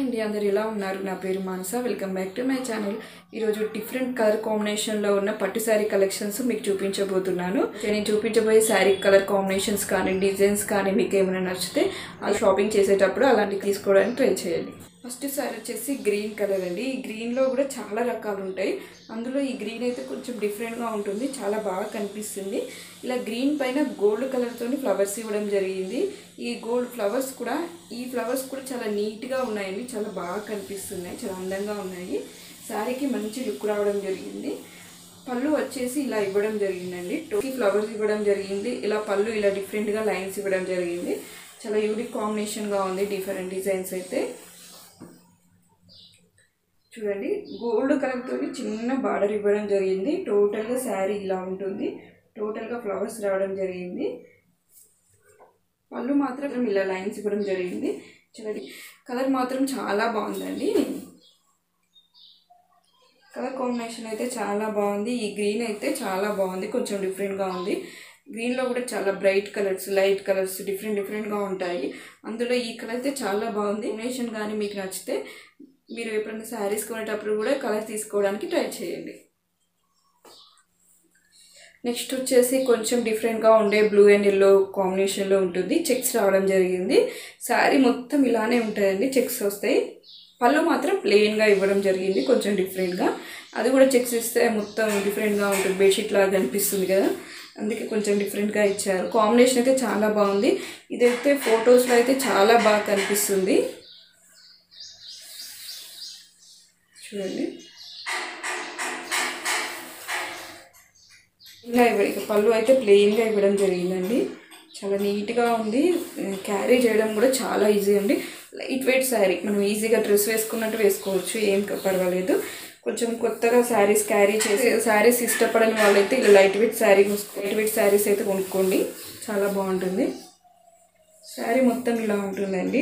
అండి అందరు ఎలా ఉన్నారు నా పేరు Manasa welcome back to my channel ఈరోజు డిఫరెంట్ కలర్ కాంబినేషన్లో ఉన్న పట్టు శారీ కలెక్షన్స్ మీకు చూపించబోతున్నాను నేను చూపించబోయే శారీ కలర్ కాంబినేషన్స్ కానీ డిజైన్స్ కానీ మీకు ఏమైనా నచ్చితే ఆ షాపింగ్ చేసేటప్పుడు అలాంటివి తీసుకోవడానికి ట్రై చేయండి ఫస్ట్ శారీ వచ్చేసి గ్రీన్ కలర్ అండి ఈ గ్రీన్లో కూడా చాలా రకాలు ఉంటాయి అందులో ఈ గ్రీన్ అయితే కొంచెం డిఫరెంట్గా ఉంటుంది చాలా బాగా కనిపిస్తుంది ఇలా గ్రీన్ పైన గోల్డ్ కలర్తో ఫ్లవర్స్ ఇవ్వడం జరిగింది ఈ గోల్డ్ ఫ్లవర్స్ కూడా ఈ ఫ్లవర్స్ కూడా చాలా నీట్గా ఉన్నాయండి చాలా బాగా కనిపిస్తున్నాయి చాలా అందంగా ఉన్నాయి శారీకి మంచి లుక్ రావడం జరిగింది పళ్ళు వచ్చేసి ఇలా ఇవ్వడం జరిగిందండి టోకి ఫ్లవర్స్ ఇవ్వడం జరిగింది ఇలా పళ్ళు ఇలా డిఫరెంట్గా లైన్స్ ఇవ్వడం జరిగింది చాలా యూనిక్ కాంబినేషన్గా ఉంది డిఫరెంట్ డిజైన్స్ అయితే చూడండి గోల్డ్ కలర్తో చిన్న బార్డర్ ఇవ్వడం జరిగింది టోటల్గా శారీ ఇలా ఉంటుంది టోటల్గా ఫ్లవర్స్ రావడం జరిగింది పళ్ళు మాత్రం ఇలా లైన్స్ ఇవ్వడం జరిగింది చూడండి కలర్ మాత్రం చాలా బాగుందండి కలర్ కాంబినేషన్ అయితే చాలా బాగుంది ఈ గ్రీన్ అయితే చాలా బాగుంది కొంచెం డిఫరెంట్గా ఉంది గ్రీన్లో కూడా చాలా bright colours light colours different డిఫరెంట్గా ఉంటాయి అందులో ఈ కలర్ అయితే చాలా బాగుంది కాంబినేషన్ కానీ మీకు నచ్చితే మీరు ఎప్పుడైనా శారీస్ కొనేటప్పుడు కూడా కలర్ తీసుకోవడానికి ట్రై చేయండి నెక్స్ట్ వచ్చేసి కొంచెం డిఫరెంట్గా ఉండే బ్లూ అండ్ ఎల్లో కాంబినేషన్లో ఉంటుంది చెక్స్ రావడం జరిగింది శారీ మొత్తం ఇలానే ఉంటాయండి చెక్స్ వస్తాయి పళ్ళు మాత్రం ప్లెయిన్గా ఇవ్వడం జరిగింది కొంచెం డిఫరెంట్గా అది కూడా చెక్స్ ఇస్తే మొత్తం డిఫరెంట్గా ఉంటుంది బెడ్షీట్ లాగా కనిపిస్తుంది కదా అందుకే కొంచెం డిఫరెంట్గా ఇచ్చారు కాంబినేషన్ అయితే చాలా బాగుంది ఇదైతే ఫొటోస్లో అయితే చాలా బాగా కనిపిస్తుంది చూడండి ఇలా ఇవ్వ ఇక పళ్ళు అయితే ప్లెయిన్గా ఇవ్వడం జరిగిందండి చాలా నీట్గా ఉంది క్యారీ చేయడం కూడా చాలా ఈజీ అండి లైట్ వెయిట్ శారీ మనం ఈజీగా డ్రెస్ వేసుకున్నట్టు వేసుకోవచ్చు ఏం పర్వాలేదు కొంచెం కొత్తగా శారీస్ క్యారీ చేసి శారీస్ ఇష్టపడని వాళ్ళైతే ఇలా light weight sari light weight saris అయితే కొనుక్కోండి చాలా బాగుంటుంది శారీ మొత్తం ఇలా ఉంటుందండి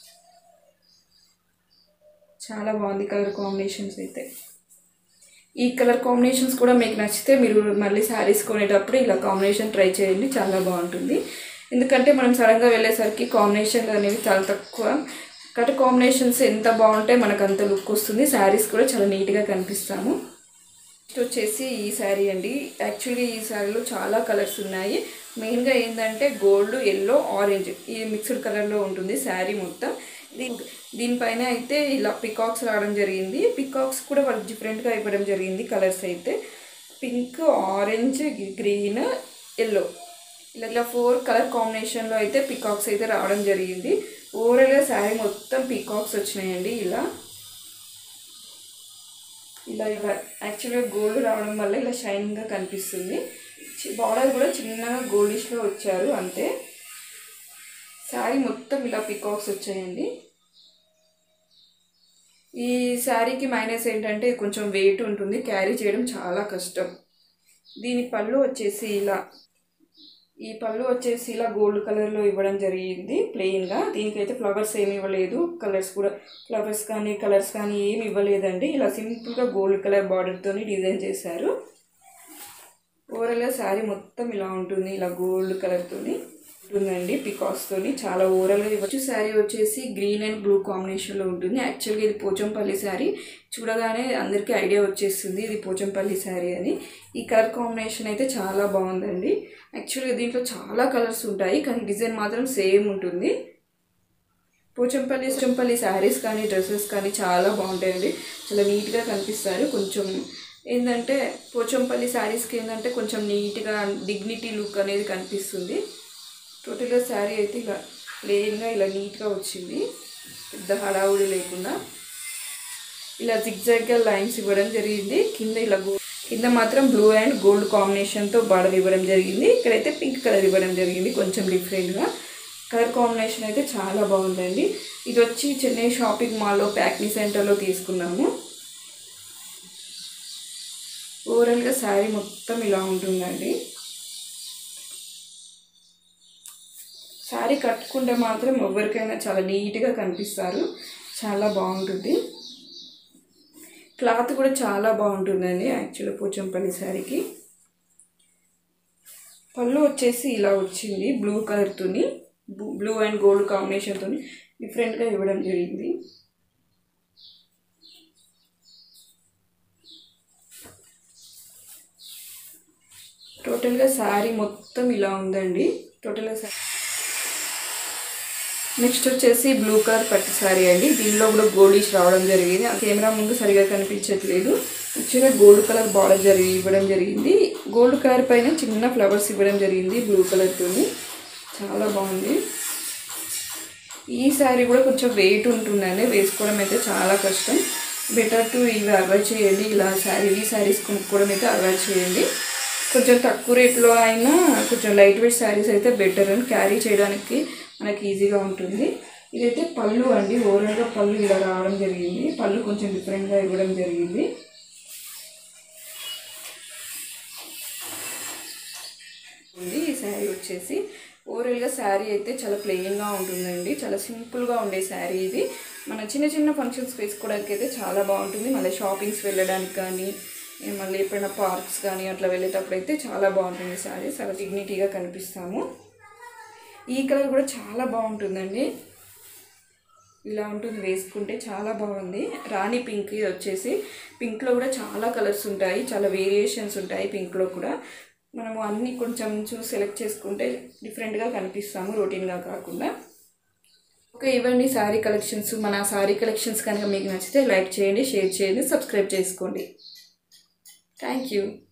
చాలా బాగుంది కలర్ కాంబినేషన్స్ అయితే ఈ కలర్ కాంబినేషన్స్ కూడా మీకు నచ్చితే మీరు మళ్ళీ శారీస్ కొనేటప్పుడు ఇలా కాంబినేషన్ ట్రై చేయండి చాలా బాగుంటుంది ఎందుకంటే మనం సడన్గా వెళ్ళేసరికి కాంబినేషన్ అనేవి చాలా తక్కువ కట్ కాంబినేషన్స్ ఎంత బాగుంటే మనకు అంత లుక్ వస్తుంది శారీస్ కూడా చాలా నీట్గా కనిపిస్తాము నెక్స్ట్ వచ్చేసి ఈ శారీ అండి యాక్చువల్లీ ఈ శారీలో చాలా కలర్స్ ఉన్నాయి మెయిన్గా ఏంటంటే గోల్డ్ ఎల్లో ఆరెంజ్ ఈ మిక్స్డ్ కలర్లో ఉంటుంది శారీ మొత్తం దీని దీనిపైన అయితే ఇలా పికాక్స్ రావడం జరిగింది పికాక్స్ కూడా వాళ్ళకి డిఫరెంట్గా ఇవ్వడం జరిగింది కలర్స్ అయితే పింక్ ఆరెంజ్ గ్రీన్ ఎల్లో ఇలా ఇలా ఫోర్ కలర్ కాంబినేషన్లో అయితే పికాక్స్ అయితే రావడం జరిగింది ఓవరాల్గా శారీ మొత్తం పికాక్స్ వచ్చినాయండి ఇలా ఇలా ఇలా యాక్చువల్గా గోల్డ్ రావడం వల్ల ఇలా షైనింగ్గా కనిపిస్తుంది బార్డర్ కూడా చిన్నగా గోల్డిష్లో వచ్చారు అంతే శారీ మొత్తం ఇలా పికాక్స్ వచ్చాయండి ఈ శారీకి మైనస్ ఏంటంటే ఇది కొంచెం వెయిట్ ఉంటుంది క్యారీ చేయడం చాలా కష్టం దీని పళ్ళు వచ్చేసి ఇలా ఈ పళ్ళు వచ్చేసి ఇలా గోల్డ్ కలర్లో ఇవ్వడం జరిగింది ప్లెయిన్గా దీనికైతే ఫ్లవర్స్ ఏమి ఇవ్వలేదు కలర్స్ కూడా ఫ్లవర్స్ కానీ కలర్స్ కానీ ఏమి ఇవ్వలేదండి ఇలా సింపుల్గా గోల్డ్ కలర్ బార్డర్తో డిజైన్ చేశారు ఓవరాల్గా శారీ మొత్తం ఇలా ఉంటుంది ఇలా గోల్డ్ కలర్తోని ఉంటుందండి పికాక్స్తోని చాలా ఓవరాల్గా ఇవ్వచ్చు శారీ వచ్చేసి గ్రీన్ అండ్ బ్లూ కాంబినేషన్లో ఉంటుంది యాక్చువల్గా ఇది పోచంపల్లి శారీ చూడగానే అందరికీ ఐడియా వచ్చేస్తుంది ఇది పోచంపల్లి శారీ అని ఈ కలర్ కాంబినేషన్ అయితే చాలా బాగుందండి యాక్చువల్గా దీంట్లో చాలా కలర్స్ ఉంటాయి కానీ డిజైన్ మాత్రం సేమ్ ఉంటుంది పోచంపల్లి పోచంపల్లి శారీస్ కానీ డ్రెస్సెస్ కానీ చాలా బాగుంటాయండి చాలా నీట్గా కనిపిస్తారు కొంచెం ఏంటంటే పోచంపల్లి శారీస్కి ఏంటంటే కొంచెం నీట్గా డిగ్నిటీ లుక్ అనేది కనిపిస్తుంది టోటల్గా శారీ అయితే ఇలా ప్లెయిన్గా ఇలా నీట్గా వచ్చింది పెద్ద హడావుడి లేకుండా ఇలా జిగ్జాగ్గా లైన్స్ ఇవ్వడం జరిగింది కింద ఇలా గో కింద మాత్రం బ్లూ అండ్ గోల్డ్ కాంబినేషన్తో బార్డర్ ఇవ్వడం జరిగింది ఇక్కడైతే పింక్ కలర్ ఇవ్వడం జరిగింది కొంచెం డిఫరెంట్గా కలర్ కాంబినేషన్ అయితే చాలా బాగుందండి ఇది వచ్చి చెన్నై షాపింగ్ మాల్లో ప్యాక్నీ సెంటర్లో తీసుకున్నాము ఓవరాల్గా శారీ మొత్తం ఇలా ఉంటుందండి శారీ కట్టుకుంటే మాత్రం ఎవరికైనా చాలా నీట్గా కనిపిస్తారు చాలా బాగుంటుంది క్లాత్ కూడా చాలా బాగుంటుందండి యాక్చువల్లీ పోచంపల్లి శారీకి పళ్ళు వచ్చేసి ఇలా వచ్చింది బ్లూ కలర్తోని బ్లూ అండ్ గోల్డ్ కాంబినేషన్తో డిఫరెంట్గా ఇవ్వడం జరిగింది టోటల్గా శారీ మొత్తం ఇలా ఉందండి టోటల్గా శారీ నెక్స్ట్ వచ్చేసి బ్లూ కలర్ పట్టు శారీ అండి దీనిలో కూడా గోల్డిష్ రావడం జరిగింది ఆ కెమెరా ముందు సరిగా కనిపించట్లేదు యాక్చువల్గా గోల్డ్ కలర్ బార్డర్ జరిగి ఇవ్వడం జరిగింది గోల్డ్ కలర్ పైన చిన్న ఫ్లవర్స్ ఇవ్వడం జరిగింది బ్లూ కలర్తోని చాలా బాగుంది ఈ శారీ కూడా కొంచెం వెయిట్ ఉంటుందండి వేసుకోవడం అయితే చాలా కష్టం బెటర్ టు ఇవి అవాయిడ్ చేయండి ఇలా శారీ ఈ శారీస్ కొనుక్కోవడం అయితే అవాయిడ్ చేయండి కొంచెం తక్కువ రేట్లో అయినా కొంచెం లైట్ వెయిట్ శారీస్ అయితే బెటర్ అని క్యారీ చేయడానికి మనకి ఈజీగా ఉంటుంది ఇదైతే పళ్ళు అండి ఓవరాల్గా పళ్ళు ఇలా రావడం జరిగింది పళ్ళు కొంచెం డిఫరెంట్గా ఇవ్వడం జరిగింది ఉంది ఈ శారీ వచ్చేసి ఓవరాల్గా శారీ అయితే చాలా ప్లెయిన్గా ఉంటుందండి చాలా సింపుల్గా ఉండే శారీ ఇది మన చిన్న చిన్న ఫంక్షన్స్ వేసుకోవడానికి అయితే చాలా బాగుంటుంది మళ్ళీ షాపింగ్స్ వెళ్ళడానికి కానీ ఏ మళ్ళీ ఎప్పుడైనా పార్క్స్ కానీ అట్లా వెళ్ళేటప్పుడు అయితే చాలా బాగుంటుంది శారీ చాలా డిగ్నిటీగా కనిపిస్తాము ఈ కలర్ కూడా చాలా బాగుంటుందండి ఇలా ఉంటుంది వేసుకుంటే చాలా బాగుంది రాణి పింక్ ఇది వచ్చేసి పింక్లో కూడా చాలా కలర్స్ ఉంటాయి చాలా వేరియేషన్స్ ఉంటాయి పింక్లో కూడా మనము అన్నీ కొంచెం చూసి సెలెక్ట్ చేసుకుంటే డిఫరెంట్గా కనిపిస్తాము రొటీన్గా కాకుండా ఓకే ఇవన్నీ శారీ కలెక్షన్స్ మన శారీ కలెక్షన్స్ కనుక మీకు నచ్చితే లైక్ చేయండి షేర్ చేయండి సబ్స్క్రైబ్ చేసుకోండి థ్యాంక్ యూ